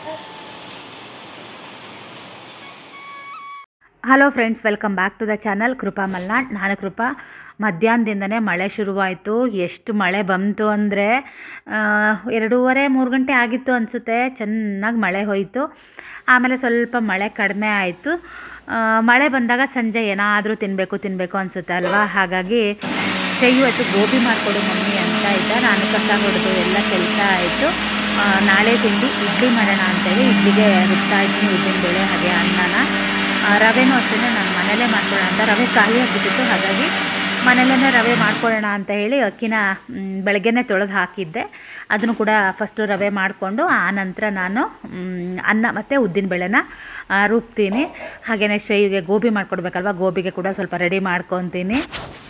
hello friends welcome back to the channel Krupa Malnad ನಾನು ಕೃಪಾ ಮಧ್ಯಾಹ್ನದಿಂದನೇ ಮಳೆ ಶುರುವಾಯಿತು ಎಷ್ಟು ಮಳೆ ಬಂತು ಅಂದರೆ ಎರಡೂವರೆ ಮೂರು ಗಂಟೆ ಆಗಿತ್ತು ಅನಿಸುತ್ತೆ ಚೆನ್ನಾಗಿ ಮಳೆ ಹೋಯಿತು ಆಮೇಲೆ ಸ್ವಲ್ಪ ಮಳೆ ಕಡಿಮೆ ಆಯಿತು ಮಳೆ ಬಂದಾಗ ಸಂಜೆ ಏನಾದರೂ ತಿನ್ನಬೇಕು ತಿನ್ನಬೇಕು ಅನಿಸುತ್ತೆ ಅಲ್ವಾ ಹಾಗಾಗಿ ಶೈ ಇವತ್ತು ಗೋಬಿ ಮಾಡಿಕೊಡು ಮಮ್ಮಿ ಅಂತ ಇದ್ದ ನಾನು ಕಸ ಹೊಡೆದು ಎಲ್ಲ ಕೆಲಸ ಆಯಿತು ನಾಳೆ ತಿಂಡಿ ಇಡ್ಲಿ ಮಾಡೋಣ ಅಂತೇಳಿ ಇಡ್ಲಿಗೆ ರುಬ್ತಾ ಇದ್ದೀನಿ ಉದ್ದಿನಬೇಳೆ ಹಾಗೆ ಅನ್ನನ ಆ, ರವೆನೂ ಅಷ್ಟೇ ನಾನು ಮನೇಲೇ ಮಾಡ್ಕೊಳ್ಳೋಣ ಅಂತ ರವೆ ಖಾಲಿ ಆಗಿಬಿಟ್ಟಿತ್ತು ಹಾಗಾಗಿ ಮನೇಲೇ ರವೆ ಮಾಡ್ಕೊಳ್ಳೋಣ ಅಂತ ಹೇಳಿ ಅಕ್ಕಿನ ಮ್, ಬೆಳಗ್ಗೆನೇ ತೊಳೆದು ಹಾಕಿದ್ದೆ ಅದನ್ನು ಕೂಡ ಫಸ್ಟು ರವೆ ಮಾಡಿಕೊಂಡು ಆ ನಂತರ ನಾನು ಮ್, ಅನ್ನ ಮತ್ತು ಉದ್ದಿನಬೇಳೆನ ಆ, ರುಬ್ತೀನಿ ಹಾಗೆಯೇ ಶ್ರೇಯಿಗೆ ಗೋಬಿ ಮಾಡ್ಕೊಡ್ಬೇಕಲ್ವ ಗೋಬಿಗೆ ಕೂಡ ಸ್ವಲ್ಪ ರೆಡಿ ಮಾಡ್ಕೊತೀನಿ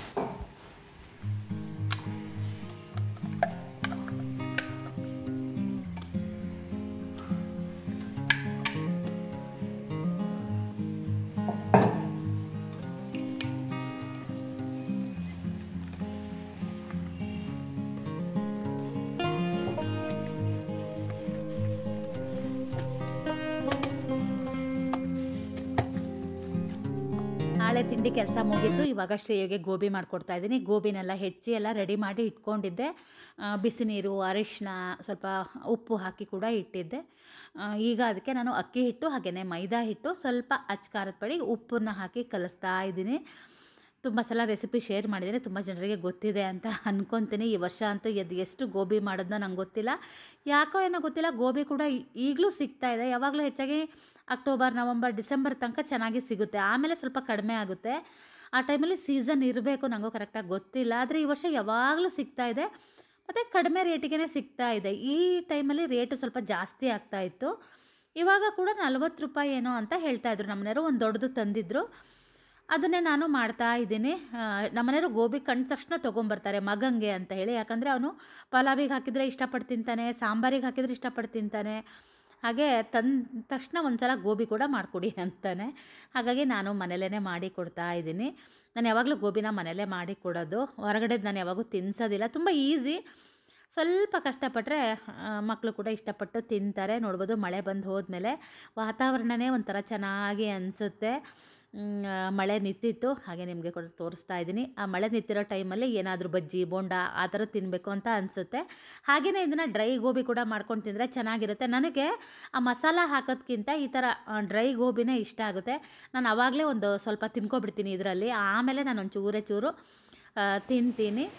ನಾಳೆ ತಿಂಡಿ ಕೆಲಸ ಮುಗೀತು ಇವಾಗ ಶ್ರೇಯಗೆ ಗೋಬಿ ಮಾಡಿಕೊಡ್ತಾ ಇದ್ದೀನಿ ಗೋಬಿನೆಲ್ಲ ಹೆಚ್ಚಿ ಎಲ್ಲ ರೆಡಿ ಮಾಡಿ ಇಟ್ಕೊಂಡಿದ್ದೆ ಆ, ಬಿಸಿ ನೀರು ಅರಿಶಿನ ಸ್ವಲ್ಪ ಉಪ್ಪು ಹಾಕಿ ಕೂಡ ಇಟ್ಟಿದ್ದೆ ಆ, ಈಗ ಅದಕ್ಕೆ ನಾನು ಅಕ್ಕಿ ಹಿಟ್ಟು ಹಾಗೆಯೇ ಮೈದಾ ಹಿಟ್ಟು ಸ್ವಲ್ಪ ಅಚ್ ಖಾರದ ಪುಡಿ ಉಪ್ಪನ್ನ ಹಾಕಿ ಕಲಿಸ್ತಾ ಇದ್ದೀನಿ ತುಂಬ ಸಲ ರೆಸಿಪಿ ಶೇರ್ ಮಾಡಿದ್ದೀನಿ ತುಂಬ ಜನರಿಗೆ ಗೊತ್ತಿದೆ ಅಂತ ಅನ್ಕೊತೀನಿ ಈ ವರ್ಷ ಅಂತೂ ಎದ್ದು ಎಷ್ಟು ಗೋಬಿ ಮಾಡೋದನ್ನ ನಂಗೆ ಗೊತ್ತಿಲ್ಲ ಯಾಕೋ ಏನೋ ಗೊತ್ತಿಲ್ಲ ಗೋಬಿ ಕೂಡ ಈ- ಈಗಲೂ ಸಿಗ್ತಾ ಇದೆ ಯಾವಾಗಲೂ ಹೆಚ್ಚಾಗಿ ಅಕ್ಟೋಬರ್ ನವಂಬರ್ ಡಿಸೆಂಬರ್ ತನಕ ಚೆನ್ನಾಗಿ ಸಿಗುತ್ತೆ ಆಮೇಲೆ ಸ್ವಲ್ಪ ಕಡಿಮೆ ಆಗುತ್ತೆ ಆ ಟೈಮಲ್ಲಿ ಸೀಸನ್ ಇರಬೇಕು ನನಗೂ ಕರೆಕ್ಟಾಗಿ ಗೊತ್ತಿಲ್ಲ ಆದರೆ ಈ ವರ್ಷ ಯಾವಾಗಲೂ ಸಿಗ್ತಾ ಇದೆ ಮತ್ತು ಕಡಿಮೆ ರೇಟಿಗೆ ಸಿಗ್ತಾ ಇದೆ ಈ ಟೈಮಲ್ಲಿ ರೇಟು ಸ್ವಲ್ಪ ಜಾಸ್ತಿ ಆಗ್ತಾ ಇತ್ತು ಇವಾಗ ಕೂಡ ನಲ್ವತ್ತು ರೂಪಾಯಿ ಏನೋ ಅಂತ ಹೇಳ್ತಾ ಇದ್ರು ನಮ್ಮನೆಯವರು ಒಂದು ದೊಡ್ಡದು ತಂದಿದ್ರು ಅದನ್ನೇ ನಾನು ಮಾಡ್ತಾ ಇದ್ದೀನಿ ನಮ್ಮನೆಯವರು ಗೋಬಿ ಕಂಡ ತಕ್ಷಣ ತೊಗೊಂಬರ್ತಾರೆ ಮಗಂಗೆ ಅಂತ ಹೇಳಿ ಯಾಕಂದರೆ ಅವನು ಪಲಾವಿಗೆ ಹಾಕಿದರೆ ಇಷ್ಟಪಟ್ಟು ತಿಂತಾನೆ ಸಾಂಬಾರಿಗೆ ಹಾಕಿದರೆ ಇಷ್ಟಪಟ್ಟು ತಿಂತಾನೆ ಹಾಗೆ ತಂದ ತಕ್ಷಣ ಒಂದು ಸಲ ಗೋಬಿ ಕೂಡ ಮಾಡಿಕೊಡಿ ಅಂತಾನೆ ಹಾಗಾಗಿ ನಾನು ಮನೇಲೇ ಮಾಡಿ ಕೊಡ್ತಾ ಇದ್ದೀನಿ ನಾನು ಯಾವಾಗಲೂ ಗೋಬಿನ ಮನೇಲೇ ಮಾಡಿ ಕೊಡೋದು ಹೊರಗಡೆದು ನಾನು ಯಾವಾಗೂ ತಿನ್ಸೋದಿಲ್ಲ ತುಂಬ ಈಸಿ ಸ್ವಲ್ಪ ಕಷ್ಟಪಟ್ಟರೆ ಮಕ್ಕಳು ಕೂಡ ಇಷ್ಟಪಟ್ಟು ತಿಂತಾರೆ ನೋಡ್ಬೋದು ಮಳೆ ಬಂದು ಹೋದ್ಮೇಲೆ ವಾತಾವರಣನೇ ಒಂಥರ ಚೆನ್ನಾಗಿ ಅನಿಸುತ್ತೆ ಮ್, ಆ, ಮಳೆ ನಿಂತಿತ್ತು ಹಾಗೆ ನಿಮಗೆ ಕೂಡ ತೋರಿಸ್ತಾ ಇದ್ದೀನಿ ಆ ಮಳೆ ನಿಂತಿರೋ ಟೈಮಲ್ಲಿ ಏನಾದರೂ ಬಜ್ಜಿ ಬೋಂಡ ಆ ಥರ ತಿನ್ನಬೇಕು ಅಂತ ಅನಿಸುತ್ತೆ ಹಾಗೆಯೇ ಇದನ್ನು ಡ್ರೈ ಗೋಬಿ ಕೂಡ ಮಾಡ್ಕೊಂಡು ತಿಂದರೆ ಚೆನ್ನಾಗಿರುತ್ತೆ ನನಗೆ ಆ ಮಸಾಲ ಹಾಕೋದ್ಕಿಂತ ಈ ಥರ ಡ್ರೈ ಗೋಬಿನೇ ಇಷ್ಟ ಆಗುತ್ತೆ ನಾನು ಆವಾಗಲೇ ಒಂದು ಸ್ವಲ್ಪ ತಿನ್ಕೊಬಿಡ್ತೀನಿ ಇದರಲ್ಲಿ ಆಮೇಲೆ ನಾನು ಒಂದು ಚೂರೇ ಚೂರು ಆ, ತಿಂತೀನಿ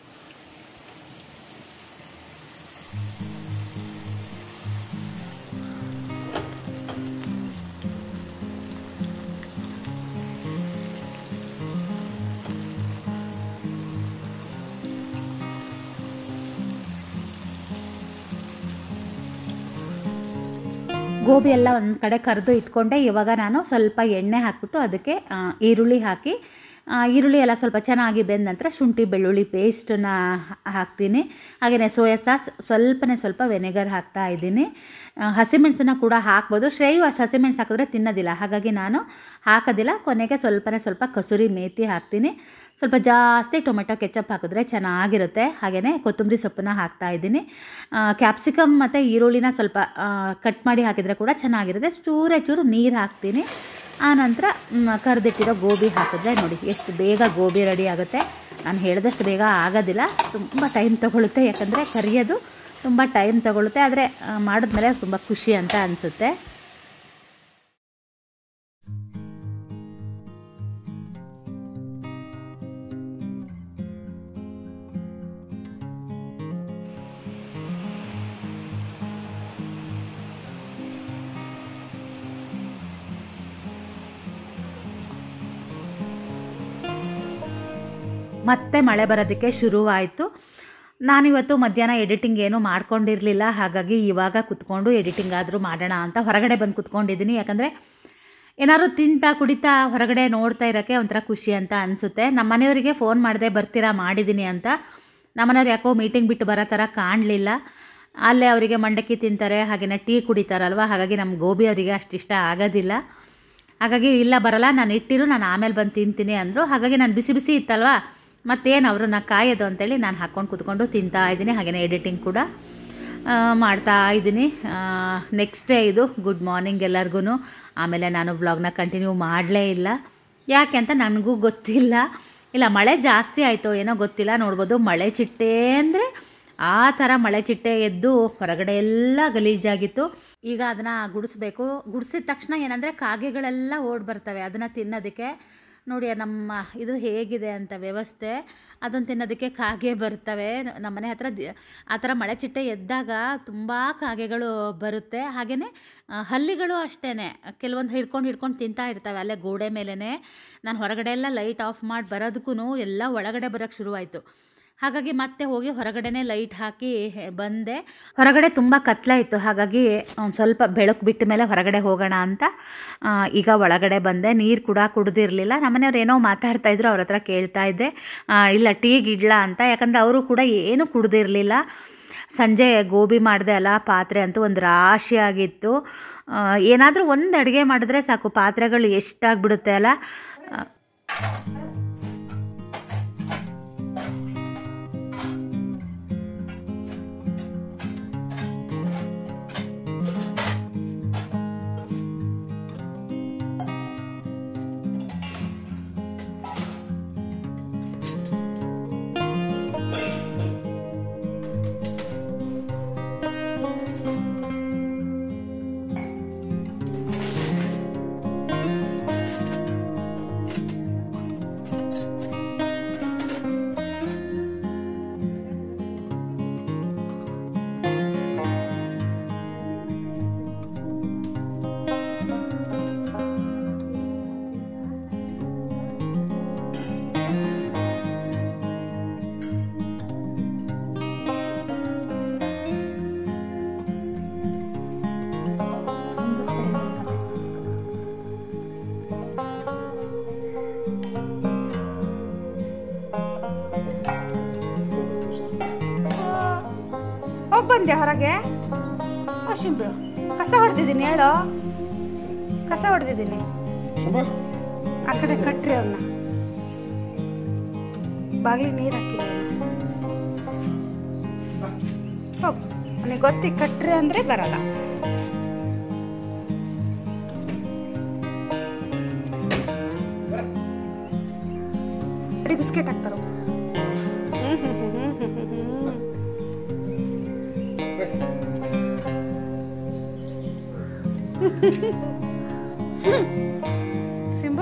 ಗೋಬಿ ಎಲ್ಲ ಒಂದು ಕಡೆ ಕರೆದು ಇಟ್ಕೊಂಡೆ ಇವಾಗ ನಾನು ಸ್ವಲ್ಪ ಎಣ್ಣೆ ಹಾಕ್ಬಿಟ್ಟು ಅದಕ್ಕೆ ಆ, ಈರುಳ್ಳಿ ಹಾಕಿ ಆ, ಈರುಳ್ಳಿ ಎಲ್ಲ ಸ್ವಲ್ಪ ಚೆನ್ನಾಗಿ ಬೆಂದ ನಂತರ ಶುಂಠಿ ಬೆಳ್ಳುಳ್ಳಿ ಪೇಸ್ಟನ್ನ ಹಾಕ್ತೀನಿ ಹಾಗೆಯೇ ಸೋಯಾ ಸಾಸ್ ಸ್ವಲ್ಪನೇ ಸ್ವಲ್ಪ ವೆನೆಗರ್ ಹಾಕ್ತಾ ಇದ್ದೀನಿ ಆ, ಹಸಿಮೆಣಸನ್ನ ಕೂಡ ಹಾಕ್ಬೋದು ಶ್ರೇಯು ಅಷ್ಟು ಹಸಿಮೆಣಸು ಹಾಕಿದ್ರೆ ತಿನ್ನೋದಿಲ್ಲ ಹಾಗಾಗಿ ನಾನು ಹಾಕೋದಿಲ್ಲ ಕೊನೆಗೆ ಸ್ವಲ್ಪನೇ ಸ್ವಲ್ಪ ಕಸೂರಿ ಮೇಥಿ ಹಾಕ್ತೀನಿ ಸ್ವಲ್ಪ ಜಾಸ್ತಿ ಟೊಮೆಟೊ ಕೆಚಪ್ ಹಾಕಿದ್ರೆ ಚೆನ್ನಾಗಿರುತ್ತೆ ಹಾಗೆಯೇ ಕೊತ್ತಂಬರಿ ಸೊಪ್ಪನ್ನ ಹಾಕ್ತಾ ಇದ್ದೀನಿ ಕ್ಯಾಪ್ಸಿಕಮ್ ಮತ್ತು ಈರುಳ್ಳಿನ ಸ್ವಲ್ಪ ಕಟ್ ಮಾಡಿ ಹಾಕಿದರೆ ಕೂಡ ಚೆನ್ನಾಗಿರುತ್ತೆ ಚೂರೇ ಚೂರು ನೀರು ಹಾಕ್ತೀನಿ ಆನಂತರ ಕರೆದಿಟ್ಟಿರೋ ಗೋಬಿ ಹಾಕಿದ್ರೆ ನೋಡಿ ಎಷ್ಟು ಬೇಗ ಗೋಬಿ ರೆಡಿ ಆಗುತ್ತೆ ನಾನು ಹೇಳಿದಷ್ಟು ಬೇಗ ಆಗೋದಿಲ್ಲ ತುಂಬ ಟೈಮ್ ತೊಗೊಳುತ್ತೆ ಯಾಕಂದರೆ ಕರಿಯೋದು ತುಂಬ ಟೈಮ್ ತೊಗೊಳುತ್ತೆ ಆದರೆ ಮಾಡಿದ್ಮೇಲೆ ತುಂಬ ಖುಷಿ ಅಂತ ಅನಿಸುತ್ತೆ ಮತ್ತೆ ಮಳೆ ಬರೋದಕ್ಕೆ ಶುರುವಾಯಿತು ನಾನಿವತ್ತು ಮಧ್ಯಾಹ್ನ ಎಡಿಟಿಂಗ್ ಏನೂ ಮಾಡ್ಕೊಂಡಿರಲಿಲ್ಲ ಹಾಗಾಗಿ ಇವಾಗ ಕುತ್ಕೊಂಡು ಎಡಿಟಿಂಗ್ ಆದರೂ ಮಾಡೋಣ ಅಂತ ಹೊರಗಡೆ ಬಂದು ಕುತ್ಕೊಂಡಿದ್ದೀನಿ ಯಾಕಂದರೆ ಏನಾದ್ರು ತಿಂತಾ ಕುಡಿತಾ ಹೊರಗಡೆ ನೋಡ್ತಾ ಇರೋಕ್ಕೆ ಒಂಥರ ಖುಷಿ ಅಂತ ಅನಿಸುತ್ತೆ ನಮ್ಮ ಮನೆಯವರಿಗೆ ಫೋನ್ ಮಾಡಿದೆ ಬರ್ತೀರಾ ಮಾಡಿದ್ದೀನಿ ಅಂತ ನಮ್ಮನೆಯವ್ರು ಯಾಕೋ ಮೀಟಿಂಗ್ ಬಿಟ್ಟು ಬರೋ ಥರ ಕಾಣಲಿಲ್ಲ ಅಲ್ಲೇ ಅವರಿಗೆ ಮಂಡಕ್ಕಿ ತಿಂತಾರೆ ಹಾಗೆಯೇ ಟೀ ಕುಡಿತಾರಲ್ವ ಹಾಗಾಗಿ ನಮ್ಮ ಗೋಬಿ ಅವರಿಗೆ ಅಷ್ಟಿಷ್ಟ ಆಗೋದಿಲ್ಲ ಹಾಗಾಗಿ ಇಲ್ಲ ಬರಲ್ಲ ನಾನು ಇಟ್ಟಿರು ನಾನು ಆಮೇಲೆ ಬಂದು ತಿಂತೀನಿ ಅಂದರು ಹಾಗಾಗಿ ನಾನು ಬಿಸಿ ಬಿಸಿ ಇತ್ತಲ್ವ ಮತ್ತೇನು ಅವ್ರನ್ನ ಕಾಯೋದು ಅಂತೇಳಿ ನಾನು ಹಾಕ್ಕೊಂಡು ಕುತ್ಕೊಂಡು ತಿಂತಾ ಇದ್ದೀನಿ ಹಾಗೆಯೇ ಎಡಿಟಿಂಗ್ ಕೂಡ ಆ, ಮಾಡ್ತಾ ಇದ್ದೀನಿ ನೆಕ್ಸ್ಟ್ ಡೇ ಇದು ಗುಡ್ ಮಾರ್ನಿಂಗ್ ಎಲ್ಲರಿಗೂ ಆಮೇಲೆ ನಾನು ವ್ಲಾಗ್ನ ಕಂಟಿನ್ಯೂ ಮಾಡಲೇ ಇಲ್ಲ ಯಾಕೆ ಅಂತ ನನಗೂ ಗೊತ್ತಿಲ್ಲ ಇಲ್ಲ ಮಳೆ ಜಾಸ್ತಿ ಆಯಿತು ಏನೋ ಗೊತ್ತಿಲ್ಲ ನೋಡ್ಬೋದು ಮಳೆ ಚಿಟ್ಟೆ ಅಂದರೆ ಆ ಥರ ಮಳೆ ಚಿಟ್ಟೆ ಎದ್ದು ಹೊರಗಡೆ ಎಲ್ಲ ಗಲೀಜಾಗಿತ್ತು ಈಗ ಅದನ್ನು ಗುಡಿಸ್ಬೇಕು ಗುಡಿಸಿದ ತಕ್ಷಣ ಏನಂದರೆ ಕಾಗೆಗಳೆಲ್ಲ ಓಡ್ ಬರ್ತವೆ ಅದನ್ನು ತಿನ್ನೋದಕ್ಕೆ ನೋಡಿ ನಮ್ಮ ಇದು ಹೇಗಿದೆ ಅಂತ ವ್ಯವಸ್ಥೆ ಅದನ್ನು ತಿನ್ನೋದಕ್ಕೆ ಕಾಗೆ ಬರ್ತವೆ ನಮ್ಮ ಮನೆ ಹತ್ರ ದಿ- ಆ ಥರ ಮಳೆ ಚಿಟ್ಟೆ ಎದ್ದಾಗ ತುಂಬ ಕಾಗೆಗಳು ಬರುತ್ತೆ ಹಾಗೆಯೇ ಹಲ್ಲಿಗಳು ಅಷ್ಟೇ ಕೆಲವೊಂದು ಹಿಡ್ಕೊಂಡು ಹಿಡ್ಕೊಂಡು ತಿಂತಾ ಇರ್ತವೆ ಅಲ್ಲೇ ಗೋಡೆ ಮೇಲೇ ನಾನು ಹೊರಗಡೆ ಎಲ್ಲ ಲೈಟ್ ಆಫ್ ಮಾಡಿ ಬರೋದಕ್ಕೂ ಎಲ್ಲ ಒಳಗಡೆ ಬರೋಕ್ಕೆ ಶುರುವಾಯಿತು ಹಾಗಾಗಿ ಮತ್ತೆ ಹೋಗಿ ಹೊರಗಡೆನೇ ಲೈಟ್ ಹಾಕಿ ಬಂದೆ ಹೊರಗಡೆ ತುಂಬ ಕತ್ಲ ಇತ್ತು ಹಾಗಾಗಿ ಒಂದು ಸ್ವಲ್ಪ ಬೆಳಕು ಬಿಟ್ಟ ಮೇಲೆ ಹೊರಗಡೆ ಹೋಗೋಣ ಅಂತ ಆ, ಈಗ ಒಳಗಡೆ ಬಂದೆ ನೀರು ಕೂಡ ಕುಡ್ದಿರಲಿಲ್ಲ ನಮ್ಮನೆಯವ್ರು ಏನೋ ಮಾತಾಡ್ತಾ ಇದ್ರು ಅವ್ರ ಹತ್ರ ಕೇಳ್ತಾ ಇದ್ದೆ ಆ, ಇಲ್ಲ ಟೀಗೆ ಇಡ್ಲಾ ಅಂತ ಯಾಕಂದರೆ ಅವರು ಕೂಡ ಏನೂ ಕುಡ್ದಿರಲಿಲ್ಲ ಸಂಜೆ ಗೋಬಿ ಮಾಡಿದೆ ಅಲ್ಲ ಪಾತ್ರೆ ಅಂತೂ ಒಂದು ರಾಶಿ ಆಗಿತ್ತು ಏನಾದರೂ ಒಂದು ಅಡುಗೆ ಮಾಡಿದ್ರೆ ಸಾಕು ಪಾತ್ರೆಗಳು ಎಷ್ಟಾಗ್ಬಿಡುತ್ತೆ ಅಲ್ಲ ಆ, ಹೋಗಿ ಬಂದೆ ಹೊರಗೆ ಶಿಂಬ್ರು ಕಸ ಹೊಡೆದಿದ್ದೀನಿ ಹೇಳು ಕಸ ಹೊಡೆದಿದ್ದೀನಿ ಆ ಕಡೆ ಕಟ್ರಿ ಅವನ್ನ ಬಾಗಿಲಿಗೆ ನೀರು ಹಾಕಿಲ್ಲ ಹೋಗು ನನಗೆ ಗೊತ್ತಿ ಕಟ್ರಿ ಅಂದರೆ ಬರಲ್ಲ ಬಿಸ್ಕೆಟ್ ಹಾಕ್ತಾರ ಸಿಂಬು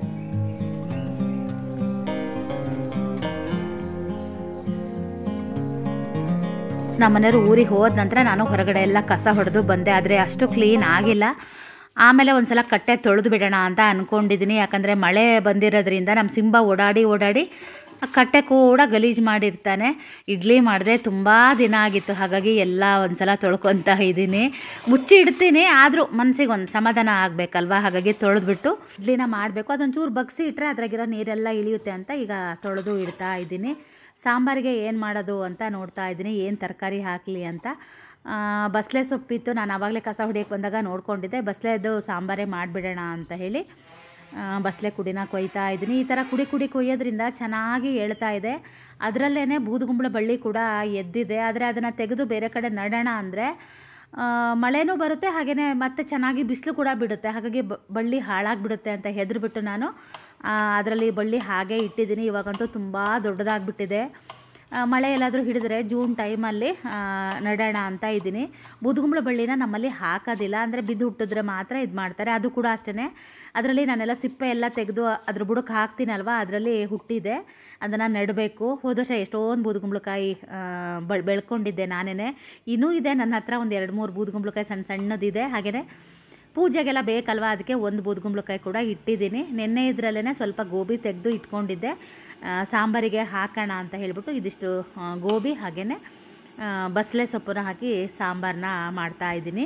ನಮ್ಮ ಮನೆಯವರು ಊರಿಗೆ ಹೋದ ನಂತರ ನಾನು ಹೊರಗಡೆ ಎಲ್ಲ ಕಸ ಹೊಡೆದು ಬಂದೆ ಆದರೆ ಅಷ್ಟು ಕ್ಲೀನ್ ಆಗಿಲ್ಲ ಆಮೇಲೆ ಒಂದು ಸಲ ಕಟ್ಟೆ ತೊಳೆದು ಬಿಡೋಣ ಅಂತ ಅಂದ್ಕೊಂಡಿದ್ದೀನಿ ಯಾಕಂದರೆ ಮಳೆ ಬಂದಿರೋದ್ರಿಂದ ನಮ್ಮ ಸಿಂಬ ಓಡಾಡಿ ಓಡಾಡಿ ಆ ಕಟ್ಟೆ ಕೂಡ ಗಲೀಜು ಮಾಡಿರ್ತಾನೆ ಇಡ್ಲಿ ಮಾಡಿದೆ ತುಂಬ ದಿನ ಆಗಿತ್ತು ಹಾಗಾಗಿ ಎಲ್ಲ ಒಂದು ಸಲ ತೊಳ್ಕೊತಾ ಇದ್ದೀನಿ ಮುಚ್ಚಿ ಇಡ್ತೀನಿ ಆದರೂ ಮನಸ್ಸಿಗೆ ಒಂದು ಸಮಾಧಾನ ಆಗಬೇಕಲ್ವ ಹಾಗಾಗಿ ತೊಳೆದ್ಬಿಟ್ಟು ಇಡ್ಲಿನ ಮಾಡಬೇಕು ಅದೊಂಚೂರು ಬಗ್ಸಿ ಇಟ್ಟರೆ ಅದ್ರಾಗಿರೋ ನೀರೆಲ್ಲ ಇಳಿಯುತ್ತೆ ಅಂತ ಈಗ ತೊಳೆದು ಇಡ್ತಾ ಇದ್ದೀನಿ ಸಾಂಬಾರಿಗೆ ಏನು ಮಾಡೋದು ಅಂತ ನೋಡ್ತಾ ಇದ್ದೀನಿ ಏನು ತರಕಾರಿ ಹಾಕಲಿ ಅಂತ ಆ, ಬಸಳೆ ಸೊಪ್ಪಿತ್ತು ನಾನು ಆವಾಗಲೇ ಕಸ ಹೊಡಿಯೋಕ್ಕೆ ಬಂದಾಗ ನೋಡ್ಕೊಂಡಿದ್ದೆ ಬಸಳೆದು ಸಾಂಬಾರೇ ಮಾಡಿಬಿಡೋಣ ಅಂತ ಹೇಳಿ ಆ, ಬಸಳೆ ಕುಡಿನ ಕೊಯ್ತಾ ಇದ್ದೀನಿ ಈ ಥರ ಕುಡಿ ಕುಡಿ ಕೊಯ್ಯೋದ್ರಿಂದ ಚೆನ್ನಾಗಿ ಏಳ್ತಾ ಇದೆ ಅದರಲ್ಲೇ ಬೂದುಗುಂಬಳ ಬಳ್ಳಿ ಕೂಡ ಎದ್ದಿದೆ ಆದರೆ ಅದನ್ನು ತೆಗೆದು ಬೇರೆ ಕಡೆ ನಡೋಣ ಅಂದರೆ ಮಳೆನೂ ಬರುತ್ತೆ ಹಾಗೆಯೇ ಮತ್ತೆ ಚೆನ್ನಾಗಿ ಬಿಸಿಲು ಕೂಡ ಬಿಡುತ್ತೆ ಹಾಗಾಗಿ ಬ- ಬಳ್ಳಿ ಹಾಳಾಗಿಬಿಡುತ್ತೆ ಅಂತ ಹೆದರ್ಬಿಟ್ಟು ನಾನು ಅದರಲ್ಲಿ ಬಳ್ಳಿ ಹಾಗೆ ಇಟ್ಟಿದ್ದೀನಿ ಇವಾಗಂತೂ ತುಂಬ ದೊಡ್ಡದಾಗ್ಬಿಟ್ಟಿದೆ ಆ, ಮಳೆ ಎಲ್ಲಾದರೂ ಹಿಡಿದ್ರೆ ಜೂನ್ ಟೈಮಲ್ಲಿ ನಡೋಣ ಅಂತ ಇದ್ದೀನಿ ಬೂದುಗುಂಬಳ ಬಳ್ಳಿನ ನಮ್ಮಲ್ಲಿ ಹಾಕೋದಿಲ್ಲ ಅಂದರೆ ಬಿದ್ದು ಹುಟ್ಟಿದ್ರೆ ಮಾತ್ರ ಇದು ಮಾಡ್ತಾರೆ ಅದು ಕೂಡ ಅಷ್ಟೇ ಅದರಲ್ಲಿ ನಾನೆಲ್ಲ ಸಿಪ್ಪೆ ಎಲ್ಲ ತೆಗೆದು ಅದ್ರ ಬುಡಕ್ಕೆ ಹಾಕ್ತೀನಲ್ವ ಅದರಲ್ಲಿ ಹುಟ್ಟಿದೆ ಅದನ್ನು ನೆಡಬೇಕು ಹೋದ ವರ್ಷ ಎಷ್ಟೊಂದು ಬೂದುಗುಂಬಳಕಾಯಿ ಬ ಬೆಳ್ಕೊಂಡಿದ್ದೆ ನಾನೇ ಇನ್ನೂ ಇದೆ ನನ್ನ ಹತ್ರ ಒಂದು ಎರಡು ಮೂರು ಬೂದುಗುಂಬಳಕಾಯಿ ಸಣ್ಣ ಸಣ್ಣದಿದೆ ಹಾಗೆಯೇ ಪೂಜೆಗೆಲ್ಲ ಬೇಕಲ್ವ ಅದಕ್ಕೆ ಒಂದು ಬೂದುಗುಂಬಳಕಾಯಿ ಕೂಡ ಇಟ್ಟಿದ್ದೀನಿ ನಿನ್ನೆ ಇದರಲ್ಲೇ ಸ್ವಲ್ಪ ಗೋಬಿ ತೆಗೆದು ಇಟ್ಕೊಂಡಿದ್ದೆ ಆ, ಸಾಂಬಾರಿಗೆ ಹಾಕೋಣ ಅಂತ ಹೇಳ್ಬಿಟ್ಟು ಇದಿಷ್ಟು ಆ, ಗೋಬಿ ಹಾಗೆಯೇ ಬಸಳೆ ಸೊಪ್ಪನ್ನ ಹಾಕಿ ಸಾಂಬಾರನ್ನ ಮಾಡ್ತಾ ಇದ್ದೀನಿ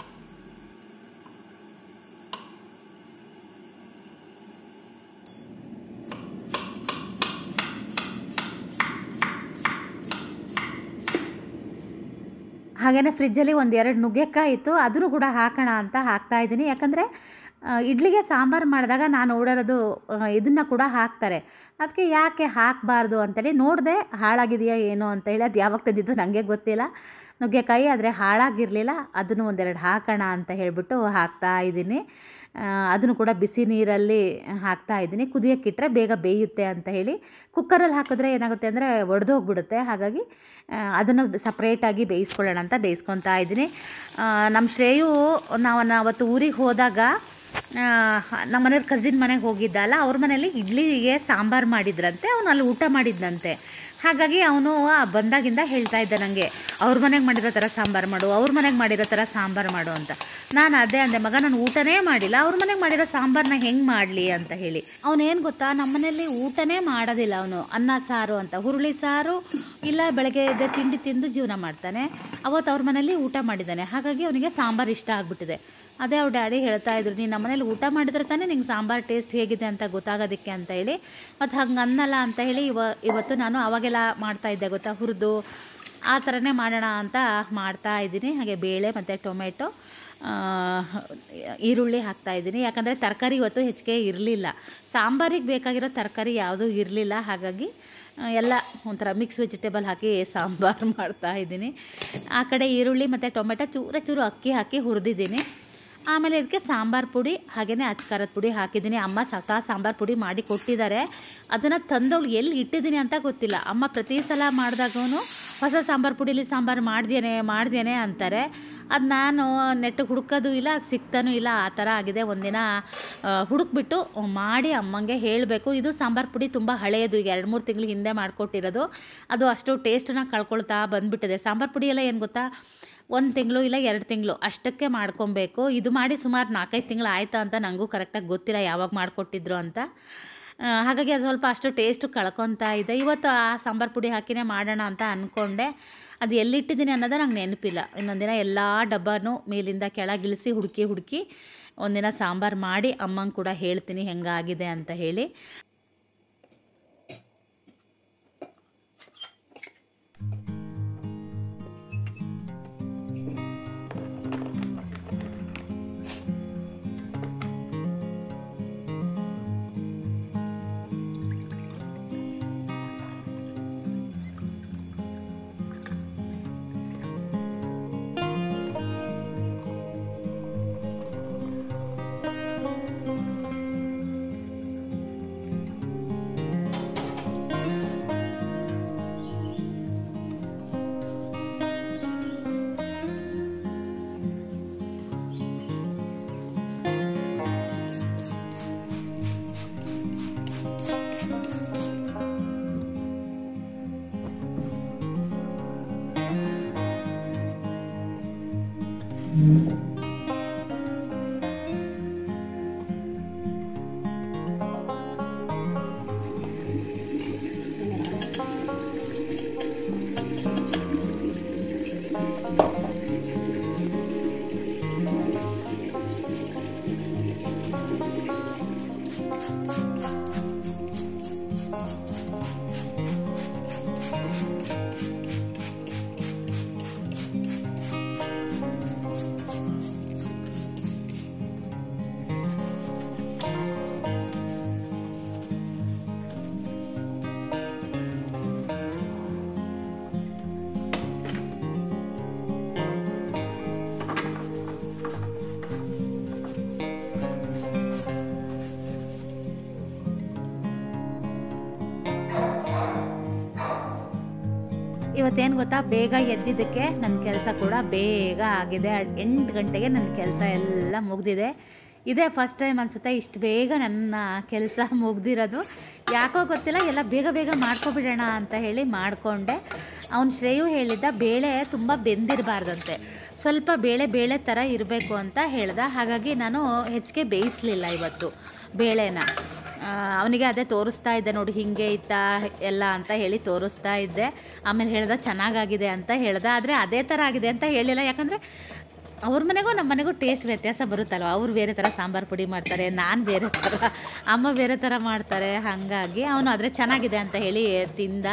ಹಾಗೆಯೇ ಫ್ರಿಜ್ಜಲ್ಲಿ ಒಂದು ಎರಡು ನುಗ್ಗೆಕಾಯಿ ಇತ್ತು ಅದನ್ನು ಕೂಡ ಹಾಕೋಣ ಅಂತ ಹಾಕ್ತಾ ಇದ್ದೀನಿ ಯಾಕಂದರೆ ಇಡ್ಲಿಗೆ ಸಾಂಬಾರು ಮಾಡಿದಾಗ ನಾನು ನೋಡಿರೋದು ಇದನ್ನು ಕೂಡ ಹಾಕ್ತಾರೆ ಅದಕ್ಕೆ ಯಾಕೆ ಹಾಕಬಾರ್ದು ಅಂತೇಳಿ ನೋಡಿದೆ ಹಾಳಾಗಿದೆಯಾ ಏನೋ ಅಂತೇಳಿ ಅದು ಯಾವಾಗ ತಂದಿದ್ದು ನನಗೆ ಗೊತ್ತಿಲ್ಲ ನುಗ್ಗೆಕಾಯಿ ಆದರೆ ಹಾಳಾಗಿರಲಿಲ್ಲ ಅದನ್ನು ಒಂದೆರಡು ಹಾಕೋಣ ಅಂತ ಹೇಳಿಬಿಟ್ಟು ಹಾಕ್ತಾ ಇದ್ದೀನಿ ಅದನ್ನು ಕೂಡ ಬಿಸಿ ನೀರಲ್ಲಿ ಹಾಕ್ತಾ ಇದ್ದೀನಿ ಕುದಿಯೋಕ್ಕಿಟ್ರೆ ಬೇಗ ಬೇಯುತ್ತೆ ಅಂತ ಹೇಳಿ ಕುಕ್ಕರಲ್ಲಿ ಹಾಕಿದ್ರೆ ಏನಾಗುತ್ತೆ ಅಂದರೆ ಒಡೆದೋಗ್ಬಿಡುತ್ತೆ ಹಾಗಾಗಿ ಅದನ್ನು ಸಪ್ರೇಟಾಗಿ ಬೇಯಿಸ್ಕೊಳ್ಳೋಣ ಅಂತ ಬೇಯಿಸ್ಕೊತಾ ಇದ್ದೀನಿ ನಮ್ಮ ಶ್ರೇಯು ನಾವು ಅವತ್ತು ಊರಿಗೆ ಹೋದಾಗ ನಮ್ಮ ಮನೆಯವ್ರ ಕಸಿನ್ ಮನೆಗೆ ಹೋಗಿದ್ದಲ್ಲ ಅವ್ರ ಮನೇಲಿ ಇಡ್ಲಿಗೆ ಸಾಂಬಾರು ಮಾಡಿದ್ರಂತೆ ಅವನು ಅಲ್ಲಿ ಊಟ ಮಾಡಿದ್ದಂತೆ ಹಾಗಾಗಿ ಅವನು ಬಂದಾಗಿಂದ ಹೇಳ್ತಾ ಇದ್ದ ನನಗೆ ಅವ್ರ ಮನೆಗೆ ಮಾಡಿರೋ ಥರ ಸಾಂಬಾರು ಮಾಡು ಅವ್ರ ಮನೆಗೆ ಮಾಡಿರೋ ಥರ ಸಾಂಬಾರು ಮಾಡು ಅಂತ ನಾನು ಅದೇ ಅಂದೆ ಮಗ ನಾನು ಊಟನೇ ಮಾಡಿಲ್ಲ ಅವ್ರ ಮನೆಗೆ ಮಾಡಿರೋ ಸಾಂಬಾರನ್ನ ಹೆಂಗೆ ಮಾಡಲಿ ಅಂತ ಹೇಳಿ ಅವನೇನು ಗೊತ್ತಾ ನಮ್ಮ ಮನೇಲಿ ಊಟನೇ ಮಾಡೋದಿಲ್ಲ ಅವನು ಅನ್ನ ಸಾರು ಅಂತ ಹುರುಳಿ ಸಾರು ಇಲ್ಲ ಬೆಳಗ್ಗೆ ಎದ್ದೆ ತಿಂಡಿ ತಿಂದು ಜೀವನ ಮಾಡ್ತಾನೆ ಅವತ್ತು ಅವ್ರ ಮನೇಲಿ ಊಟ ಮಾಡಿದ್ದಾನೆ ಹಾಗಾಗಿ ಅವನಿಗೆ ಸಾಂಬಾರು ಇಷ್ಟ ಆಗಿಬಿಟ್ಟಿದೆ ಅದೇ ಅವ್ರ ಡ್ಯಾಡಿ ಹೇಳ್ತಾ ಇದ್ರು ನೀನು ನಮ್ಮನೇಲಿ ಊಟ ಮಾಡಿದ್ರೆ ತಾನೇ ನಿಂಗೆ ಸಾಂಬಾರು ಟೇಸ್ಟ್ ಹೇಗಿದೆ ಅಂತ ಗೊತ್ತಾಗೋದಕ್ಕೆ ಅಂತ ಹೇಳಿ ಮತ್ತು ಹಂಗೆ ಅನ್ನಲ್ಲ ಅಂತ ಹೇಳಿ ಇವ ಇವತ್ತು ನಾನು ಅವಾಗೆಲ್ಲ ಮಾಡ್ತಾ ಇದ್ದೆ ಗೊತ್ತಾ ಹುರಿದು ಆ ಥರನೇ ಮಾಡೋಣ ಅಂತ ಮಾಡ್ತಾ ಇದ್ದೀನಿ ಹಾಗೆ ಬೇಳೆ ಮತ್ತು ಟೊಮೆಟೊ ಈರುಳ್ಳಿ ಹಾಕ್ತಾ ಇದ್ದೀನಿ ಯಾಕಂದರೆ ತರಕಾರಿ ಇವತ್ತು ಹೆಚ್ಚಿಗೆ ಇರಲಿಲ್ಲ ಸಾಂಬಾರಿಗೆ ಬೇಕಾಗಿರೋ ತರಕಾರಿ ಯಾವುದೂ ಇರಲಿಲ್ಲ ಹಾಗಾಗಿ ಎಲ್ಲ ಒಂಥರ ಮಿಕ್ಸ್ ವೆಜಿಟೇಬಲ್ ಹಾಕಿ ಸಾಂಬಾರು ಮಾಡ್ತಾ ಇದ್ದೀನಿ ಆ ಕಡೆ ಈರುಳ್ಳಿ ಮತ್ತು ಟೊಮೆಟೊ ಚೂರ ಚೂರು ಅಕ್ಕಿ ಹಾಕಿ ಹುರಿದಿದ್ದೀನಿ ಆಮೇಲೆ ಇದಕ್ಕೆ ಸಾಂಬಾರು ಪುಡಿ ಹಾಗೆಯೇ ಅಚ್ಕಾರದ ಪುಡಿ ಹಾಕಿದ್ದೀನಿ ಅಮ್ಮ ಸಸ ಸಾಂಬಾರು ಪುಡಿ ಮಾಡಿ ಕೊಟ್ಟಿದ್ದಾರೆ ಅದನ್ನು ತಂದವಳು ಎಲ್ಲಿ ಇಟ್ಟಿದ್ದೀನಿ ಅಂತ ಗೊತ್ತಿಲ್ಲ ಅಮ್ಮ ಪ್ರತಿ ಸಲ ಮಾಡಿದಾಗೂ ಹೊಸ ಸಾಂಬಾರು ಪುಡಿಲಿ ಸಾಂಬಾರು ಮಾಡ್ದೇನೆ ಮಾಡ್ದೇನೆ ಅಂತಾರೆ ಅದು ನಾನು ನೆಟ್ಟಿಗೆ ಹುಡುಕೋದು ಇಲ್ಲ ಅದು ಸಿಗ್ತಾನೂ ಇಲ್ಲ ಆ ಥರ ಆಗಿದೆ ಒಂದಿನ ಹುಡುಕ್ಬಿಟ್ಟು ಮಾಡಿ ಅಮ್ಮಂಗೆ ಹೇಳಬೇಕು ಇದು ಸಾಂಬಾರು ಪುಡಿ ತುಂಬ ಹಳೆಯದು ಈಗ ಎರಡು ಮೂರು ತಿಂಗಳು ಹಿಂದೆ ಮಾಡಿಕೊಟ್ಟಿರೋದು ಅದು ಅಷ್ಟು ಟೇಸ್ಟನ್ನ ಕಳ್ಕೊಳ್ತಾ ಬಂದುಬಿಟ್ಟಿದೆ ಸಾಂಬಾರು ಪುಡಿ ಎಲ್ಲ ಏನು ಗೊತ್ತಾ ಒಂದು ತಿಂಗಳು ಇಲ್ಲ ಎರಡು ತಿಂಗಳು ಅಷ್ಟಕ್ಕೆ ಮಾಡ್ಕೊಬೇಕು ಇದು ಮಾಡಿ ಸುಮಾರು ನಾಲ್ಕೈದು ತಿಂಗಳು ಆಯ್ತಾ ಅಂತ ನನಗೂ ಕರೆಕ್ಟಾಗಿ ಗೊತ್ತಿಲ್ಲ ಯಾವಾಗ ಮಾಡಿಕೊಟ್ಟಿದ್ರು ಅಂತ ಹಾಗಾಗಿ ಅದು ಸ್ವಲ್ಪ ಅಷ್ಟು ಟೇಸ್ಟು ಕಳ್ಕೊತಾ ಇದೆ ಇವತ್ತು ಆ ಸಾಂಬಾರು ಪುಡಿ ಹಾಕಿನೇ ಮಾಡೋಣ ಅಂತ ಅಂದ್ಕೊಂಡೆ ಅದು ಎಲ್ಲಿಟ್ಟಿದ್ದೀನಿ ಅನ್ನೋದೇ ನಂಗೆ ನೆನಪಿಲ್ಲ ಇನ್ನೊಂದಿನ ಎಲ್ಲ ಡಬ್ಬನೂ ಮೇಲಿಂದ ಕೆಳಗಿಳಿಸಿ ಹುಡುಕಿ ಹುಡುಕಿ ಒಂದಿನ ಸಾಂಬಾರು ಮಾಡಿ ಅಮ್ಮಂಗೆ ಕೂಡ ಹೇಳ್ತೀನಿ ಹೆಂಗಾಗಿದೆ ಅಂತ ಹೇಳಿ ಇವತ್ತೇನು ಗೊತ್ತಾ ಬೇಗ ಎದ್ದಿದ್ದಕ್ಕೆ ನನ್ನ ಕೆಲಸ ಕೂಡ ಬೇಗ ಆಗಿದೆ ಎಂಟು ಗಂಟೆಗೆ ನನ್ನ ಕೆಲಸ ಎಲ್ಲ ಮುಗ್ದಿದೆ ಇದೇ ಫಸ್ಟ್ ಟೈಮ್ ಅನಿಸುತ್ತೆ ಇಷ್ಟು ಬೇಗ ನನ್ನ ಕೆಲಸ ಮುಗ್ದಿರೋದು ಯಾಕೋ ಗೊತ್ತಿಲ್ಲ ಎಲ್ಲ ಬೇಗ ಬೇಗ ಮಾಡ್ಕೊಬಿಡೋಣ ಅಂತ ಹೇಳಿ ಮಾಡಿಕೊಂಡೆ ಅವ್ನು ಶ್ರೇಯು ಹೇಳಿದ್ದ ಬೇಳೆ ತುಂಬ ಬೆಂದಿರಬಾರ್ದಂತೆ ಸ್ವಲ್ಪ ಬೇಳೆ ಬೇಳೆ ಥರ ಇರಬೇಕು ಅಂತ ಹೇಳ್ದ ಹಾಗಾಗಿ ನಾನು ಹೆಚ್ಚಿಗೆ ಬೇಯಿಸಲಿಲ್ಲ ಇವತ್ತು ಬೇಳೆನ ಅವನಿಗೆ ಅದೇ ತೋರಿಸ್ತಾ ಇದ್ದೆ ನೋಡಿ ಹಿಂಗೆ ಇತ್ತಾ ಎಲ್ಲ ಅಂತ ಹೇಳಿ ತೋರಿಸ್ತಾ ಇದ್ದೆ ಆಮೇಲೆ ಹೇಳ್ದ ಚೆನ್ನಾಗಾಗಿದೆ ಅಂತ ಹೇಳ್ದ ಆದರೆ ಅದೇ ಥರ ಆಗಿದೆ ಅಂತ ಹೇಳಿಲ್ಲ ಯಾಕಂದರೆ ಅವ್ರ ಮನೆಗೂ ನಮ್ಮ ಮನೆಗೂ ಟೇಸ್ಟ್ ವ್ಯತ್ಯಾಸ ಬರುತ್ತಲ್ವ ಅವ್ರು ಬೇರೆ ಥರ ಸಾಂಬಾರು ಪುಡಿ ಮಾಡ್ತಾರೆ ನಾನು ಬೇರೆ ಥರ ಅಮ್ಮ ಬೇರೆ ಥರ ಮಾಡ್ತಾರೆ ಹಾಗಾಗಿ ಅವನು ಆದರೆ ಚೆನ್ನಾಗಿದೆ ಅಂತ ಹೇಳಿ ತಿಂದ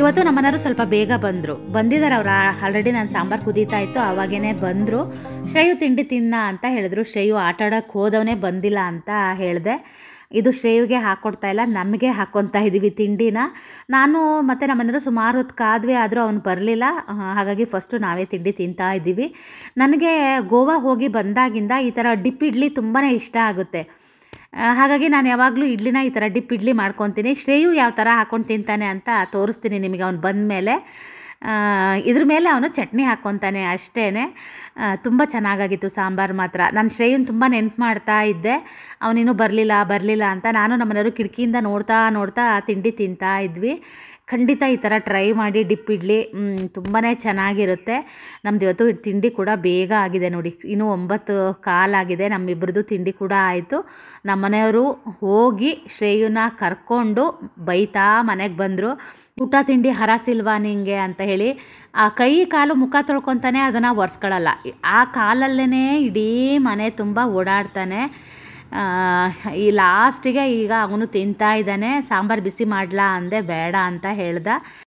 ಇವತ್ತು ನಮ್ಮನೆಯವರು ಸ್ವಲ್ಪ ಬೇಗ ಬಂದರು ಬಂದಿದ್ದಾರೆ ಅವ್ರು ಆಲ್ರೆಡಿ ನಾನು ಸಾಂಬಾರು ಕುದೀತಾ ಇತ್ತು ಆವಾಗೇ ಬಂದರು ಶ್ರೇಯು ತಿಂಡಿ ತಿನ್ನ ಅಂತ ಹೇಳಿದ್ರು ಶ್ರೇಯು ಆಟ ಆಡೋಕ್ಕೆ ಹೋದವನೇ ಬಂದಿಲ್ಲ ಅಂತ ಹೇಳಿದೆ ಇದು ಶ್ರೇಯುಗೆ ಹಾಕ್ಕೊಡ್ತಾ ಇಲ್ಲ ನಮಗೆ ಹಾಕ್ಕೊತಾ ಇದ್ದೀವಿ ತಿಂಡಿನ ನಾನು ಮತ್ತು ನಮ್ಮನೆಯವರು ಸುಮಾರು ಹೊತ್ತು ಕಾದ್ವಿ ಆದರೂ ಅವನು ಬರಲಿಲ್ಲ ಹಾಗಾಗಿ ಫಸ್ಟು ನಾವೇ ತಿಂಡಿ ತಿಂತಾ ಇದ್ದೀವಿ ನನಗೆ ಗೋವಾ ಹೋಗಿ ಬಂದಾಗಿಂದ ಈ ಥರ ಡಿಪ್ ಇಡ್ಲಿ ತುಂಬಾ ಇಷ್ಟ ಆಗುತ್ತೆ ಆ, ಹಾಗಾಗಿ ನಾನು ಯಾವಾಗಲೂ ಇಡ್ಲಿನ ಈ ಥರ ಡಿಪ್ ಇಡ್ಲಿ ಮಾಡ್ಕೊತೀನಿ ಶ್ರೇಯು ಯಾವ ಥರ ಹಾಕ್ಕೊಂಡು ತಿಂತಾನೆ ಅಂತ ತೋರಿಸ್ತೀನಿ ನಿಮಗೆ ಅವ್ನು ಬಂದ ಮೇಲೆ ಇದ್ರ ಮೇಲೆ ಅವನು ಚಟ್ನಿ ಹಾಕ್ಕೊತಾನೆ ಅಷ್ಟೇ ತುಂಬ ಚೆನ್ನಾಗಾಗಿತ್ತು ಸಾಂಬಾರು ಮಾತ್ರ ನಾನು ಶ್ರೇಯನ್ ತುಂಬ ನೆನ್ಪು ಮಾಡ್ತಾ ಇದ್ದೆ ಅವನಿನ್ನೂ ಬರಲಿಲ್ಲ ಬರಲಿಲ್ಲ ಅಂತ ನಾನು ನಮ್ಮನೆಯವರು ಕಿಟಕಿಯಿಂದ ನೋಡ್ತಾ ನೋಡ್ತಾ ತಿಂಡಿ ತಿಂತಾ ಇದ್ವಿ ಖಂಡಿತ ಈ ಥರ ಟ್ರೈ ಮಾಡಿ ಡಿಪ್ ಇಡ್ಲಿ ತುಂಬಾ ಚೆನ್ನಾಗಿರುತ್ತೆ ನಮ್ದು ಇವತ್ತು ತಿಂಡಿ ಕೂಡ ಬೇಗ ಆಗಿದೆ ನೋಡಿ ಇನ್ನೂ ಒಂಬತ್ತು ಕಾಲಾಗಿದೆ ನಮ್ಮಿಬ್ಬರದು ತಿಂಡಿ ಕೂಡ ಆಯಿತು ನಮ್ಮನೆಯವರು ಹೋಗಿ ಶ್ರೇಯುನ ಕರ್ಕೊಂಡು ಬೈತಾ ಮನೆಗೆ ಬಂದರು ಊಟ ತಿಂಡಿ ಹರಾಸಿಲ್ವಾ ನಿಂಗೆ ಅಂತ ಹೇಳಿ ಆ ಕೈ ಕಾಲು ಮುಖ ತೊಳ್ಕೊತಾನೆ ಅದನ್ನು ಒರೆಸ್ಕೊಳ್ಳಲ್ಲ ಆ ಕಾಲಲ್ಲೇ ಇಡೀ ಮನೆ ತುಂಬ ಓಡಾಡ್ತಾನೆ ಆ, ಈ ಲಾಸ್ಟಿಗೆ ಈಗ ಅವನು ತಿಂತಾ ಇದ್ದಾನೆ ಸಾಂಬಾರು ಬಿಸಿ ಮಾಡಲಾ ಅಂದೆ ಬೇಡ ಅಂತ ಹೇಳ್ದ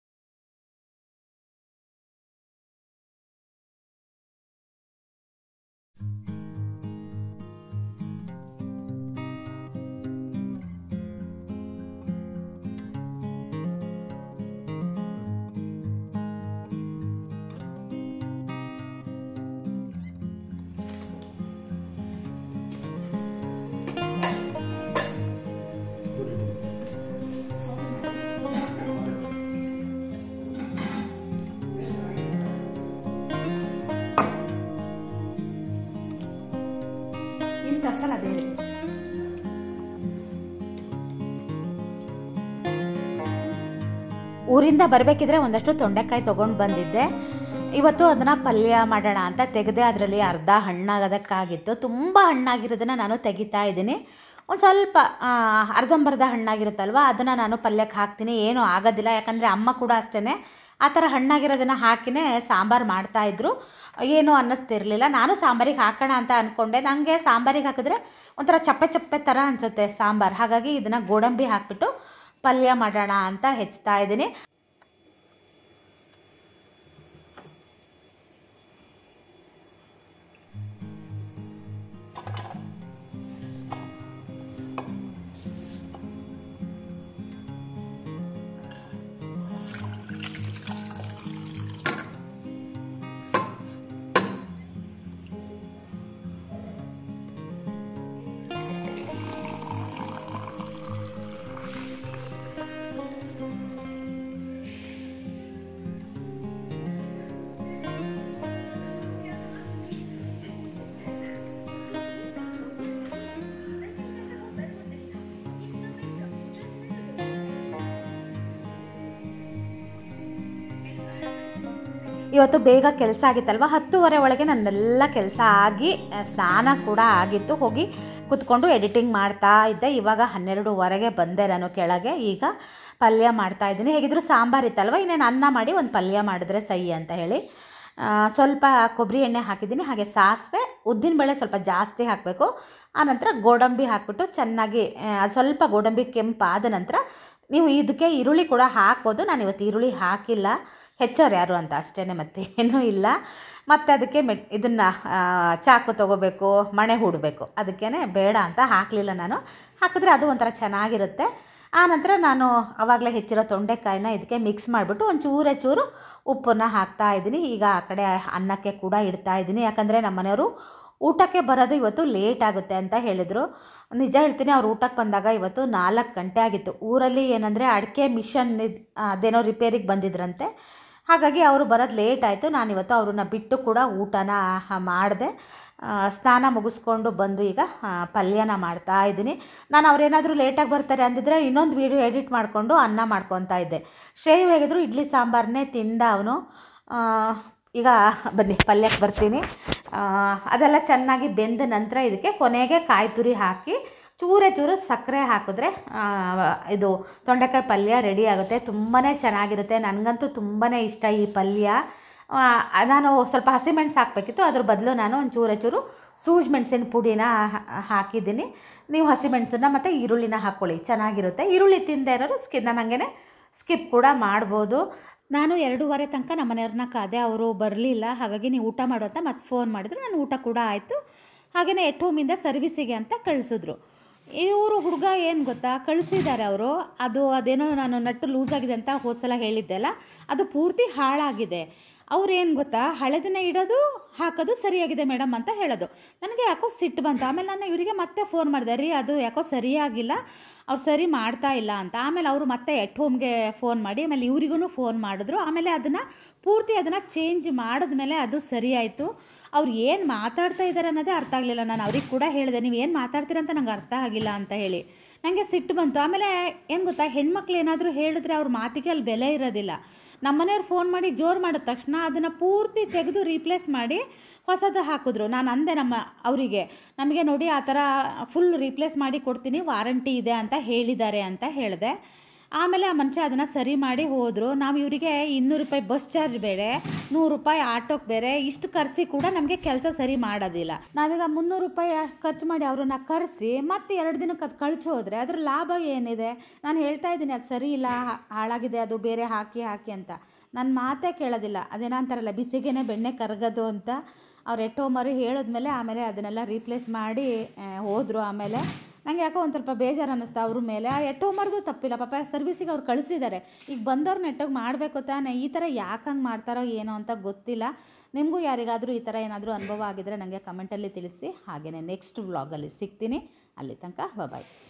ಇನ್ನು ತರ್ಸಲ್ಲ ಬೇರೆ ಊರಿಂದ ಬರಬೇಕಿದ್ರೆ ಒಂದಷ್ಟು ತೊಂಡೆಕಾಯಿ ತೊಗೊಂಡು ಬಂದಿದ್ದೆ ಇವತ್ತು ಅದನ್ನು ಪಲ್ಯ ಮಾಡೋಣ ಅಂತ ತೆಗೆದೆ ಅದರಲ್ಲಿ ಅರ್ಧ ಹಣ್ಣಾಗೋದಕ್ಕಾಗಿತ್ತು ತುಂಬ ಹಣ್ಣಾಗಿರೋದನ್ನು ನಾನು ತೆಗಿತಾ ಇದ್ದೀನಿ ಒಂದು ಸ್ವಲ್ಪ ಆ, ಅರ್ಧಂಬರ್ಧ ಹಣ್ಣಾಗಿರುತ್ತಲ್ವ ಅದನ್ನು ನಾನು ಪಲ್ಯಕ್ಕೆ ಹಾಕ್ತೀನಿ ಏನೂ ಆಗೋದಿಲ್ಲ ಯಾಕಂದರೆ ಅಮ್ಮ ಕೂಡ ಅಷ್ಟೇ ಆ ಥರ ಹಣ್ಣಾಗಿರೋದನ್ನು ಹಾಕಿನೇ ಸಾಂಬಾರು ಮಾಡ್ತಾಯಿದ್ರು ಏನೂ ಅನ್ನಿಸ್ತಿರ್ಲಿಲ್ಲ ನಾನು ಸಾಂಬಾರಿಗೆ ಹಾಕೋಣ ಅಂತ ಅಂದ್ಕೊಂಡೆ ನನಗೆ ಸಾಂಬಾರಿಗೆ ಹಾಕಿದ್ರೆ ಒಂಥರ ಚಪ್ಪೆ ಚಪ್ಪೆ ಥರ ಅನಿಸುತ್ತೆ ಸಾಂಬಾರು ಹಾಗಾಗಿ ಇದನ್ನು ಗೋಡಂಬಿ ಹಾಕ್ಬಿಟ್ಟು ಪಲ್ಯ ಮಾಡೋಣ ಅಂತ ಹೆಚ್ಚುತ್ತಾ ಇದ್ದೀನಿ ಇವತ್ತು ಬೇಗ ಕೆಲಸ ಆಗಿತ್ತಲ್ವ ಹತ್ತುವರೆ ಒಳಗೆ ನನ್ನೆಲ್ಲ ಕೆಲಸ ಆಗಿ ಆ, ಸ್ನಾನ ಕೂಡ ಆಗಿತ್ತು ಹೋಗಿ ಕುತ್ಕೊಂಡು ಎಡಿಟಿಂಗ್ ಮಾಡ್ತಾ ಇದ್ದೆ ಇವಾಗ ಹನ್ನೆರಡುವರೆಗೆ ಬಂದೆ ನಾನು ಕೆಳಗೆ ಈಗ ಪಲ್ಯ ಮಾಡ್ತಾ ಇದ್ದೀನಿ ಹೇಗಿದ್ರು ಸಾಂಬಾರು ಇತ್ತಲ್ವ ಇನ್ನೇನು ಅನ್ನ ಮಾಡಿ ಒಂದು ಪಲ್ಯ ಮಾಡಿದ್ರೆ ಸೈ ಅಂತ ಹೇಳಿ ಆ, ಸ್ವಲ್ಪ ಕೊಬ್ಬರಿ ಎಣ್ಣೆ ಹಾಕಿದ್ದೀನಿ ಹಾಗೆ ಸಾಸಿವೆ ಉದ್ದಿನಬೇಳೆ ಸ್ವಲ್ಪ ಜಾಸ್ತಿ ಹಾಕಬೇಕು ಆನಂತರ ಗೋಡಂಬಿ ಹಾಕ್ಬಿಟ್ಟು ಚೆನ್ನಾಗಿ ಆ, ಅದು ಸ್ವಲ್ಪ ಗೋಡಂಬಿ ಕೆಂಪಾದ ನಂತರ ನೀವು ಇದಕ್ಕೆ ಈರುಳ್ಳಿ ಕೂಡ ಹಾಕ್ಬೋದು ನಾನು ಇವತ್ತು ಈರುಳ್ಳಿ ಹಾಕಿಲ್ಲ ಹೆಚ್ಚೋರು ಯಾರು ಅಂತ ಅಷ್ಟೇ ಮತ್ತೆ ಏನೂ ಇಲ್ಲ ಮತ್ತು ಅದಕ್ಕೆ ಮೆಟ್ ಇದನ್ನು ಚಾಕು ತೊಗೋಬೇಕು ಮಣೆ ಹೂಡಬೇಕು ಅದಕ್ಕೇ ಬೇಡ ಅಂತ ಹಾಕಲಿಲ್ಲ ನಾನು ಹಾಕಿದ್ರೆ ಅದು ಒಂಥರ ಚೆನ್ನಾಗಿರುತ್ತೆ ಆನಂತರ ನಾನು ಆವಾಗಲೇ ಹೆಚ್ಚಿರೋ ತೊಂಡೆಕಾಯಿನ ಇದಕ್ಕೆ ಮಿಕ್ಸ್ ಮಾಡಿಬಿಟ್ಟು ಒಂದು ಚೂರೇ ಚೂರು ಉಪ್ಪನ್ನು ಹಾಕ್ತಾ ಇದ್ದೀನಿ ಈಗ ಆ ಕಡೆ ಅನ್ನಕ್ಕೆ ಕೂಡ ಇಡ್ತಾ ಇದ್ದೀನಿ ಯಾಕಂದರೆ ನಮ್ಮ ಮನೆಯವರು ಊಟಕ್ಕೆ ಬರೋದು ಇವತ್ತು ಲೇಟ್ ಆಗುತ್ತೆ ಅಂತ ಹೇಳಿದರು ನಿಜ ಹೇಳ್ತೀನಿ ಅವ್ರು ಊಟಕ್ಕೆ ಬಂದಾಗ ಇವತ್ತು ನಾಲ್ಕು ಗಂಟೆ ಆಗಿತ್ತು ಊರಲ್ಲಿ ಏನಂದರೆ ಅಡಿಕೆ ಮಿಷನ್ ಇದ್- ಅದೇನೋ ರಿಪೇರಿಗೆ ಬಂದಿದ್ರಂತೆ ಹಾಗಾಗಿ ಅವರು ಬರೋದು ಲೇಟ್ ಆಯಿತು ನಾನಿವತ್ತು ಅವ್ರನ್ನ ಬಿಟ್ಟು ಕೂಡ ಊಟನ ಮಾಡಿದೆ ಸ್ನಾನ ಮುಗಿಸ್ಕೊಂಡು ಬಂದು ಈಗ ಆ, ಪಲ್ಯನ ಮಾಡ್ತಾ ಇದ್ದೀನಿ ನಾನು ಅವ್ರೇನಾದರೂ ಲೇಟಾಗಿ ಬರ್ತಾರೆ ಅಂದಿದ್ರೆ ಇನ್ನೊಂದು ವೀಡಿಯೋ ಎಡಿಟ್ ಮಾಡಿಕೊಂಡು ಅನ್ನ ಮಾಡ್ಕೊತಾ ಇದ್ದೆ ಶ್ರೇಯು ಹೇಗಿದ್ರು ಇಡ್ಲಿ ಸಾಂಬಾರನ್ನೇ ತಿಂದ ಅವನು ಈಗ ಬನ್ನಿ ಪಲ್ಯಕ್ಕೆ ಬರ್ತೀನಿ ಆ, ಅದೆಲ್ಲ ಚೆನ್ನಾಗಿ ಬೆಂದ ನಂತರ ಇದಕ್ಕೆ ಕೊನೆಗೆ ಕಾಯಿ ತುರಿ ಹಾಕಿ ಚೂರೇ ಚೂರು ಸಕ್ಕರೆ ಹಾಕಿದ್ರೆ ಆ, ಇದು ತೊಂಡೆಕಾಯಿ ಪಲ್ಯ ರೆಡಿ ಆಗುತ್ತೆ ತುಂಬಾ ಚೆನ್ನಾಗಿರುತ್ತೆ ನನಗಂತೂ ತುಂಬಾ ಇಷ್ಟ ಈ ಪಲ್ಯ ಆ, ನಾನು ಸ್ವಲ್ಪ ಹಸಿಮೆಣಸು ಹಾಕಬೇಕಿತ್ತು ಅದ್ರ ಬದಲು ನಾನು ಒಂದು ಚೂರೇ ಚೂರು ಸೂಜಿ ಮೆಣಸಿನ ಪುಡಿನ ಹಾ- ಹಾಕಿದ್ದೀನಿ ನೀವು ಹಸಿಮೆಣಸನ್ನ ಮತ್ತು ಈರುಳ್ಳಿನ ಹಾಕ್ಕೊಳ್ಳಿ ಚೆನ್ನಾಗಿರುತ್ತೆ ಈರುಳ್ಳಿ ತಿಂದೇ ಇರೋರು ಸ್ಕಿನ್ನ ನನಗೆ ಸ್ಕಿಪ್ ಕೂಡ ಮಾಡ್ಬೋದು ನಾನು ಎರಡೂವರೆ ತನಕ ನಮ್ಮ ಮನೆಯವ್ರನ್ನ ಕಾದೆ ಅವರು ಬರಲಿಲ್ಲ ಹಾಗಾಗಿ ನೀವು ಊಟ ಮಾಡು ಅಂತ ಮತ್ತೆ ಫೋನ್ ಮಾಡಿದ್ರು ನಾನು ಊಟ ಕೂಡ ಆಯಿತು ಹಾಗೆಯೇ ಎಟ್ ಹೋಮಿಂದ ಸರ್ವಿಸಿಗೆ ಅಂತ ಕಳಿಸಿದ್ರು ಇವರು ಹುಡುಗ ಏನು ಗೊತ್ತಾ ಕಳಿಸಿದ್ದಾರೆ ಅವರು ಅದು ಅದೇನೋ ನಾನು ನಟ್ಟು ಲೂಸ್ ಆಗಿದೆ ಅಂತ ಹೋದ ಸಲ ಹೇಳಿದ್ದೆಲ್ಲ ಅದು ಪೂರ್ತಿ ಹಾಳಾಗಿದೆ ಅವ್ರು ಏನು ಗೊತ್ತಾ ಹಳೆದನ್ನ ಇಡೋದು ಹಾಕೋದು ಸರಿಯಾಗಿದೆ ಮೇಡಮ್ ಅಂತ ಹೇಳೋದು ನನಗೆ ಯಾಕೋ ಸಿಟ್ಟು ಬಂತು ಆಮೇಲೆ ನಾನು ಇವರಿಗೆ ಮತ್ತೆ ಫೋನ್ ಮಾಡಿದೆ ರೀ ಅದು ಯಾಕೋ ಸರಿಯಾಗಿಲ್ಲ ಅವ್ರು ಸರಿ ಮಾಡ್ತಾ ಇಲ್ಲ ಅಂತ ಆಮೇಲೆ ಅವರು ಮತ್ತೆ ಎಟ್ ಹೋಮ್ಗೆ ಫೋನ್ ಮಾಡಿ ಆಮೇಲೆ ಇವ್ರಿಗೂ ಫೋನ್ ಮಾಡಿದ್ರು ಆಮೇಲೆ ಅದನ್ನು ಪೂರ್ತಿ ಅದನ್ನು ಚೇಂಜ್ ಮಾಡಿದ್ಮೇಲೆ ಅದು ಸರಿ ಆಯಿತು ಅವ್ರು ಏನು ಮಾತಾಡ್ತಾ ಇದ್ದಾರೆ ಅನ್ನೋದೇ ಅರ್ಥ ಆಗಲಿಲ್ಲ ನಾನು ಅವ್ರಿಗೆ ಕೂಡ ಹೇಳಿದೆ ನೀವು ಏನು ಮಾತಾಡ್ತೀರ ಅಂತ ನಂಗೆ ಅರ್ಥ ಆಗಿಲ್ಲ ಅಂತ ಹೇಳಿ ನನಗೆ ಸಿಟ್ಟು ಬಂತು ಆಮೇಲೆ ಏನು ಗೊತ್ತಾ ಹೆಣ್ಮಕ್ಳು ಏನಾದರೂ ಹೇಳಿದ್ರೆ ಅವ್ರ ಮಾತಿಗೆ ಅಲ್ಲಿ ಬೆಲೆ ಇರೋದಿಲ್ಲ ನಮ್ಮ ಮನೆಯವ್ರು ಫೋನ್ ಮಾಡಿ ಜೋರು ಮಾಡಿದ ತಕ್ಷಣ ಅದನ್ನು ಪೂರ್ತಿ ತೆಗೆದು ರೀಪ್ಲೇಸ್ ಮಾಡಿ ಹೊಸದು ಹಾಕಿದ್ರು ನಾನು ಅಂದೆ ನಮ್ಮ ಅವರಿಗೆ ನಮಗೆ ನೋಡಿ ಆ ಥರ ಫುಲ್ ರೀಪ್ಲೇಸ್ ಮಾಡಿ ಕೊಡ್ತೀನಿ ವಾರಂಟಿ ಇದೆ ಅಂತ ಹೇಳಿದ್ದಾರೆ ಅಂತ ಹೇಳಿದೆ ಆಮೇಲೆ ಆ ಮನುಷ್ಯ ಅದನ್ನು ಸರಿ ಮಾಡಿ ಹೋದರು ನಾವು ಇವರಿಗೆ ಇನ್ನೂರು ರೂಪಾಯಿ ಬಸ್ ಚಾರ್ಜ್ ಬೇರೆ ನೂರು ರೂಪಾಯಿ ಆಟೋಕ್ಕೆ ಬೇರೆ ಇಷ್ಟು ಕರೆಸಿ ಕೂಡ ನಮಗೆ ಕೆಲಸ ಸರಿ ಮಾಡೋದಿಲ್ಲ ನಾವೀಗ ಮುನ್ನೂರು ರೂಪಾಯಿ ಖರ್ಚು ಮಾಡಿ ಅವ್ರನ್ನ ಕರೆಸಿ ಮತ್ತೆ ಎರಡು ದಿನಕ್ಕೆ ಅದು ಕಳ್ಸಿ ಹೋದರೆ ಅದ್ರ ಲಾಭ ಏನಿದೆ ನಾನು ಹೇಳ್ತಾ ಇದ್ದೀನಿ ಅದು ಸರಿ ಇಲ್ಲ ಹಾ- ಹಾಳಾಗಿದೆ ಅದು ಬೇರೆ ಹಾಕಿ ಹಾಕಿ ಅಂತ ನನ್ನ ಮಾತೇ ಕೇಳೋದಿಲ್ಲ ಅದೇನೋ ಅಂತಾರಲ್ಲ ಬಿಸಿಗೆನೆ ಬೆಣ್ಣೆ ಕರಗೋದು ಅಂತ ಅವ್ರು ಎಟ್ಟೋಮರು ಹೇಳಿದ್ಮೇಲೆ ಆಮೇಲೆ ಅದನ್ನೆಲ್ಲ ರೀಪ್ಲೇಸ್ ಮಾಡಿ ಹೋದರು ಆಮೇಲೆ ನಂಗೆ ಯಾಕೋ ಒಂದು ಸ್ವಲ್ಪ ಬೇಜಾರು ಅನ್ನಿಸ್ತಾ ಅವ್ರ ಮೇಲೆ ಆ ಎಟ್ಟೋಮರ್ಗೂ ತಪ್ಪಿಲ್ಲ ಪಾಪ ಸರ್ವಿಸಿಗೆ ಅವ್ರು ಕಳಿಸಿದ್ದಾರೆ ಈಗ ಬಂದವ್ರು ನೆಟ್ಟಗೆ ಮಾಡಬೇಕು ತಾನೇ ಈ ಥರ ಯಾಕೆ ಹಂಗೆ ಮಾಡ್ತಾರೋ ಏನೋ ಅಂತ ಗೊತ್ತಿಲ್ಲ ನಿಮಗೂ ಯಾರಿಗಾದರೂ ಈ ಥರ ಏನಾದರೂ ಅನುಭವ ಆಗಿದ್ರೆ ನನಗೆ ಕಮೆಂಟಲ್ಲಿ ತಿಳಿಸಿ ಹಾಗೆಯೇ ನೆಕ್ಸ್ಟ್ ವ್ಲಾಗಲ್ಲಿ ಸಿಗ್ತೀನಿ ಅಲ್ಲಿ ತನಕ ಬಾಯ್